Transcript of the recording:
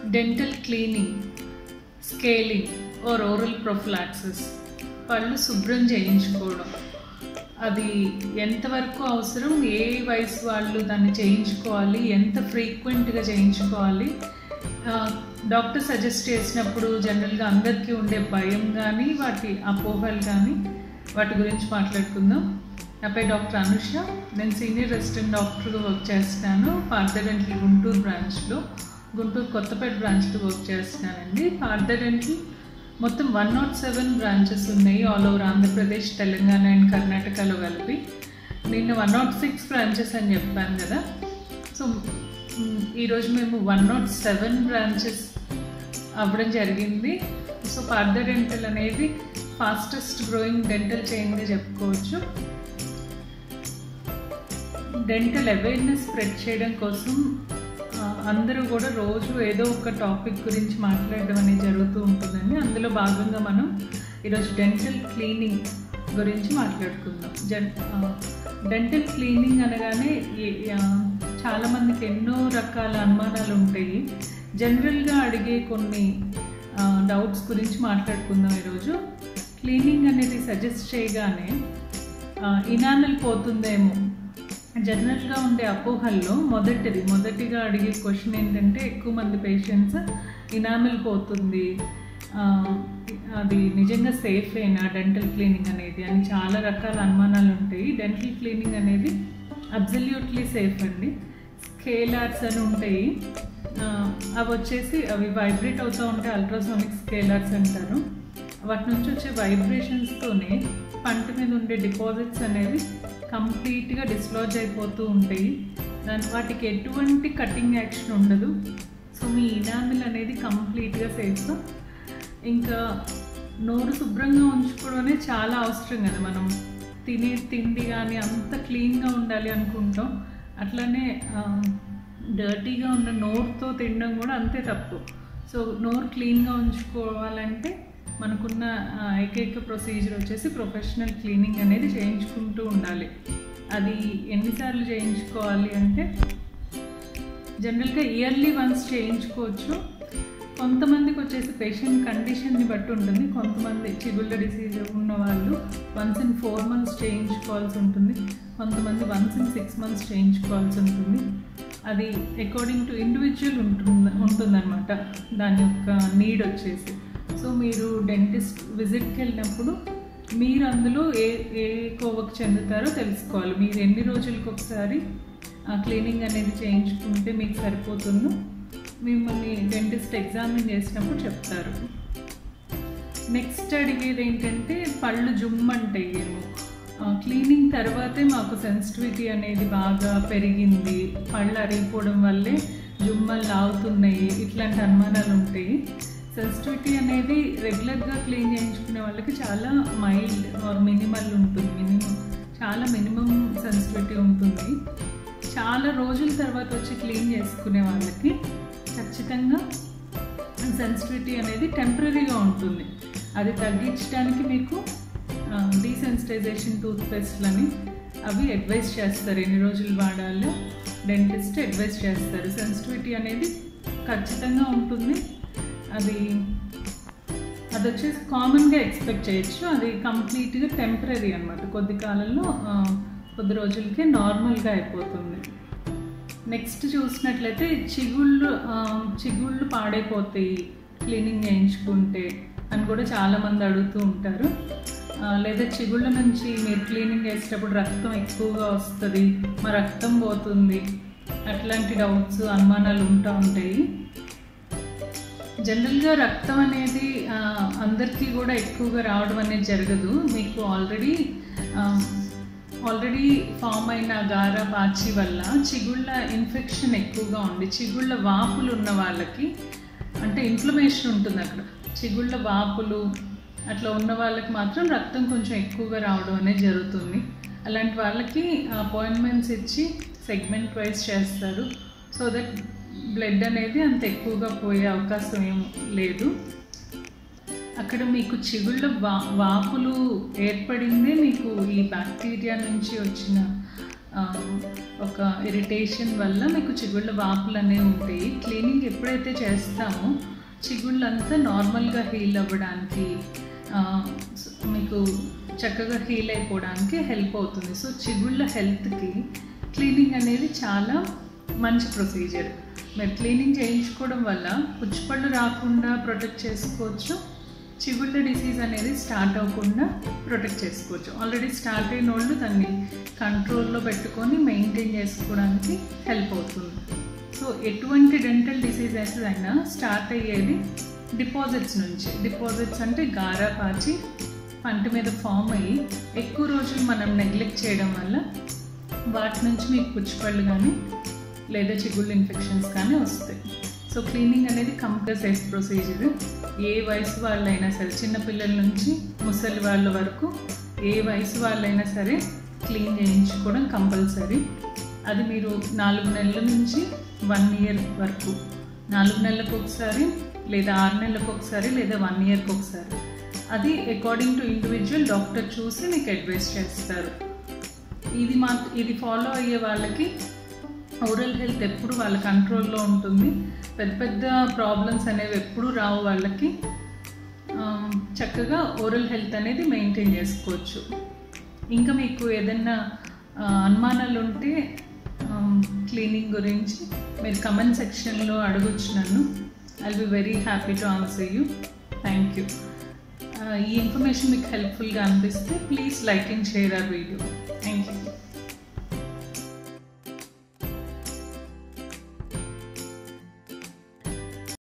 dental cleaning scaling or oral prophylaxis పళ్ళు శుభ్రం చేయించుకోవడం అది ఎంతవరకు అవసరం ఏ వయసు వాళ్ళు దాన్ని చేయించుకోవాలి ఎంత ఫ్రీక్వెంట్గా చేయించుకోవాలి ఆ, డాక్టర్ సజెస్ట్ చేసినప్పుడు జనరల్గా అందరికీ ఉండే భయం కానీ వాటి అపోహలు కానీ వాటి గురించి మాట్లాడుకుందాం నా పేరు డాక్టర్ అనుష నేను సీనియర్ రెసిడెంట్ డాక్టర్గా వర్క్ చేస్తున్నాను పార్థడెంటల్ గుంటూరు బ్రాంచ్లో గుంటూరు కొత్తపేట బ్రాంచ్లో వర్క్ చేస్తున్నానండి పార్థడెంటల్ మొత్తం వన్ నాట్ సెవెన్ బ్రాంచెస్ ఉన్నాయి all over Andhra Pradesh Telangana and కర్ణాటకలో కలిపి నిన్న వన్ నాట్ సిక్స్ బ్రాంచెస్ అని చెప్పాను కదా సో మ్, ఈరోజు మేము వన్ నాట్ సెవెన్ బ్రాంచెస్ అవ్వడం జరిగింది సో పార్థ డెంటల్ అనేది ఫాస్టెస్ట్ గ్రోయింగ్ డెంటల్ చైన్గా చెప్పుకోవచ్చు డెంటల్ అవేర్నెస్ స్ప్రెడ్ చేయడం కోసం ఆ, అందరూ కూడా రోజు ఏదో ఒక టాపిక్ గురించి మాట్లాడడం అనేది జరుగుతూ ఉంటుందండి అందులో భాగంగా మనం ఈరోజు డెంటల్ క్లీనింగ్ గురించి మాట్లాడుకుందాం జన్ డెంటల్ క్లీనింగ్ అనగానే ఈ- ఆ, చాలామందికి ఎన్నో రకాల అనుమానాలు ఉంటాయి జనరల్గా అడిగే కొన్ని డౌట్స్ గురించి మాట్లాడుకుందాం ఈరోజు క్లీనింగ్ అనేది సజెస్ట్ చేయగానే ఇనానల్ పోతుందేమో జనరల్గా ఉండే అపోహల్లో మొదటిది మొదటిగా అడిగే క్వశ్చన్ ఏంటంటే ఎక్కువ మంది పేషెంట్స్ ఇనామిల్ పోతుంది ఆ, అది నిజంగా సేఫ్ అయినా డెంటల్ క్లీనింగ్ అనేది అని చాలా రకాల అనుమానాలు ఉంటాయి డెంటల్ క్లీనింగ్ అనేది అబ్జల్యూట్లీ సేఫ్ అండి స్కేలార్స్ అని ఉంటాయి ఆ, అవి వచ్చేసి అవి వైబ్రేట్ అవుతూ ఉంటే అల్ట్రాసోనిక్ స్కేలార్స్ అంటారు వాటి నుంచి వచ్చే వైబ్రేషన్స్తోనే పంట మీద ఉండే డిపాజిట్స్ అనేవి కంప్లీట్గా డిస్లాజ్ అయిపోతూ ఉంటాయి దాని వాటికి ఎటువంటి కటింగ్ యాక్షన్ ఉండదు సో మీ ఇనామిల్ అనేది కంప్లీట్గా సేఫ్ ఇంకా నోరు శుభ్రంగా ఉంచుకోవడం అనేది చాలా అవసరం కదా మనం తినే తిండి కానీ అంత క్లీన్గా ఉండాలి అనుకుంటాం అట్లనే డర్టీగా ఉన్న నోరుతో తినడం కూడా అంతే తప్పు సో నోరు క్లీన్గా ఉంచుకోవాలంటే మనకున్న ఆ, ఏకైక ప్రొసీజర్ వచ్చేసి ప్రొఫెషనల్ క్లీనింగ్ అనేది చేయించుకుంటూ ఉండాలి అది ఎన్నిసార్లు చేయించుకోవాలి అంటే జనరల్గా ఇయర్లీ వన్స్ చేయించుకోవచ్చు కొంతమందికి వచ్చేసి పేషెంట్ కండిషన్ని బట్టి ఉంటుంది కొంతమంది చిగుళ్ళ డిసీజ్ ఉన్న వాళ్ళు వన్స్ ఇన్ ఫోర్ మంత్స్ చేయించుకోవాల్సి ఉంటుంది కొంతమంది వన్స్ ఇన్ సిక్స్ మంత్స్ చేయించుకోవాల్సి ఉంటుంది అది అకార్డింగ్ టు ఇండివిజువల్ ఉంటుంది ఉంటుందన్నమాట దాని యొక్క నీడ్ వచ్చేసి సో మీరు డెంటిస్ట్ విజిట్కి వెళ్ళినప్పుడు మీరు అందులో ఏ ఏ కోవకు చెందుతారో తెలుసుకోవాలి మీరు ఎన్ని రోజులకు ఒకసారి క్లీనింగ్ అనేది చేయించుకుంటే మీకు సరిపోతుందో మిమ్మల్ని డెంటిస్ట్ ఎగ్జామిన్ చేసినప్పుడు చెప్తారు నెక్స్ట్ అడిగేది ఏంటంటే పళ్ళు జుమ్మంటాయి ఏమో క్లీనింగ్ తర్వాతే మాకు సెన్సిటివిటీ అనేది బాగా పెరిగింది పళ్ళు అరిగిపోవడం వల్లే జుమ్మలు లాగుతున్నాయి ఇట్లాంటి అనుమానాలు ఉంటాయి సెన్సిటివిటీ అనేది రెగ్యులర్గా క్లీన్ చేయించుకునే వాళ్ళకి చాలా మైల్డ్ ఆర్ మినిమల్ ఉంటుంది మినిమం చాలా మినిమం సెన్సిటివిటీ ఉంటుంది చాలా రోజుల తర్వాత వచ్చి క్లీన్ చేసుకునే వాళ్ళకి ఖచ్చితంగా సెన్సిటివిటీ అనేది టెంపరీగా ఉంటుంది అది తగ్గించడానికి మీకు డీసెన్సిటైజేషన్ టూత్పేస్ట్లని అవి అడ్వైస్ చేస్తారు ఎన్ని రోజులు వాడాలో డెంటిస్ట్ అడ్వైస్ చేస్తారు సెన్సిటివిటీ అనేది ఖచ్చితంగా ఉంటుంది అది అది వచ్చేసి కామన్గా ఎక్స్పెక్ట్ చేయొచ్చు అది కంప్లీట్గా టెంపరీ అనమాట కొద్ది కాలంలో ఆ, కొద్ది రోజులకే నార్మల్గా అయిపోతుంది నెక్స్ట్ చూసినట్లయితే చిగుళ్ళు ఆ, చిగుళ్ళు పాడైపోతాయి క్లీనింగ్ చేయించుకుంటే అని కూడా చాలామంది అడుగుతూ ఉంటారు ఆ, లేదా చిగుళ్ళ నుంచి మీరు క్లీనింగ్ చేసేటప్పుడు రక్తం ఎక్కువగా వస్తుంది మా రక్తం పోతుంది అట్లాంటి డౌట్స్ అనుమానాలు ఉంటూ ఉంటాయి జనరల్గా రక్తం అనేది ఆ, అందరికీ కూడా ఎక్కువగా రావడం అనేది జరగదు మీకు ఆల్రెడీ ఆల్రెడీ ఫామ్ అయిన గార పాచి వల్ల చిగుళ్ళ ఇన్ఫెక్షన్ ఎక్కువగా ఉంది చిగుళ్ళ వాపులు ఉన్న వాళ్ళకి అంటే ఇన్ఫ్లమేషన్ ఉంటుంది అక్కడ చిగుళ్ళ వాపులు అట్లా ఉన్న వాళ్ళకి మాత్రం రక్తం కొంచెం ఎక్కువగా రావడం అనేది జరుగుతుంది అలాంటి వాళ్ళకి అపాయింట్మెంట్స్ ఇచ్చి సెగ్మెంట్ వైజ్ చేస్తారు సో దట్ బ్లడ్ అనేది అంత ఎక్కువగా పోయే అవకాశం ఏం లేదు అక్కడ మీకు చిగుళ్ళ వా వాపులు ఏర్పడిందే మీకు ఈ బ్యాక్టీరియా నుంచి వచ్చిన ఒక ఇరిటేషన్ వల్ల మీకు చిగుళ్ళ వాపులు అనేవి ఉంటాయి క్లీనింగ్ ఎప్పుడైతే చేస్తామో చిగుళ్ళంతా నార్మల్గా హీల్ అవ్వడానికి ఆ, మీకు చక్కగా హీల్ అయిపోవడానికి హెల్ప్ అవుతుంది సో చిగుళ్ళ హెల్త్కి క్లీనింగ్ అనేది చాలా మంచి ప్రొసీజర్ మీరు క్లీనింగ్ చేయించుకోవడం వల్ల పుచ్చిపళ్ళు రాకుండా ప్రొటెక్ట్ చేసుకోవచ్చు చిగుళ్ళ డిసీజ్ అనేది స్టార్ట్ అవ్వకుండా ప్రొటెక్ట్ చేసుకోవచ్చు ఆల్రెడీ స్టార్ట్ అయిన వాళ్ళు దాన్ని కంట్రోల్లో పెట్టుకొని మెయింటైన్ చేసుకోవడానికి హెల్ప్ అవుతుంది సో ఎటువంటి డెంటల్ డిసీజెస్ అయినా స్టార్ట్ అయ్యేది డిపాజిట్స్ నుంచి డిపాజిట్స్ అంటే గారా పాచి పంట మీద ఫామ్ అయ్యి ఎక్కువ రోజులు మనం నెగ్లెక్ట్ చేయడం వల్ల వాటి నుంచి మీకు పుచ్చిపళ్ళు కానీ లేదా చిగుళ్ళు ఇన్ఫెక్షన్స్ కానీ వస్తాయి సో క్లీనింగ్ అనేది కంపల్సరీ ప్రొసీజర్ ఏ వయసు వాళ్ళైనా సరే చిన్నపిల్లల నుంచి ముసలి వాళ్ళ వరకు ఏ వయసు వాళ్ళైనా సరే క్లీన్ చేయించుకోవడం కంపల్సరీ అది మీరు నాలుగు నెలల నుంచి వన్ ఇయర్ వరకు నాలుగు నెలలకు ఒకసారి లేదా ఆరు నెలలకు ఒకసారి లేదా వన్ ఇయర్కి ఒకసారి అది అకార్డింగ్ టు ఇండివిజువల్ డాక్టర్ చూసి మీకు అడ్వైస్ చేస్తారు ఇది మా ఇది ఫాలో అయ్యే వాళ్ళకి ఓరల్ హెల్త్ ఎప్పుడు వాళ్ళ కంట్రోల్లో ఉంటుంది పెద్ద పెద్ద ప్రాబ్లమ్స్ అనేవి ఎప్పుడు రావు వాళ్ళకి ఆ, చక్కగా ఓరల్ హెల్త్ అనేది మెయింటైన్ చేసుకోవచ్చు ఇంకా మీకు ఏదైనా ఆ, అనుమానాలు ఉంటే క్లీనింగ్ గురించి మీరు కమెంట్ సెక్షన్లో అడగొచ్చు నన్ను I be very happy to answer you thank you ఈ ఇన్ఫర్మేషన్ మీకు హెల్ప్ఫుల్గా అనిపిస్తే please like and share our video thank you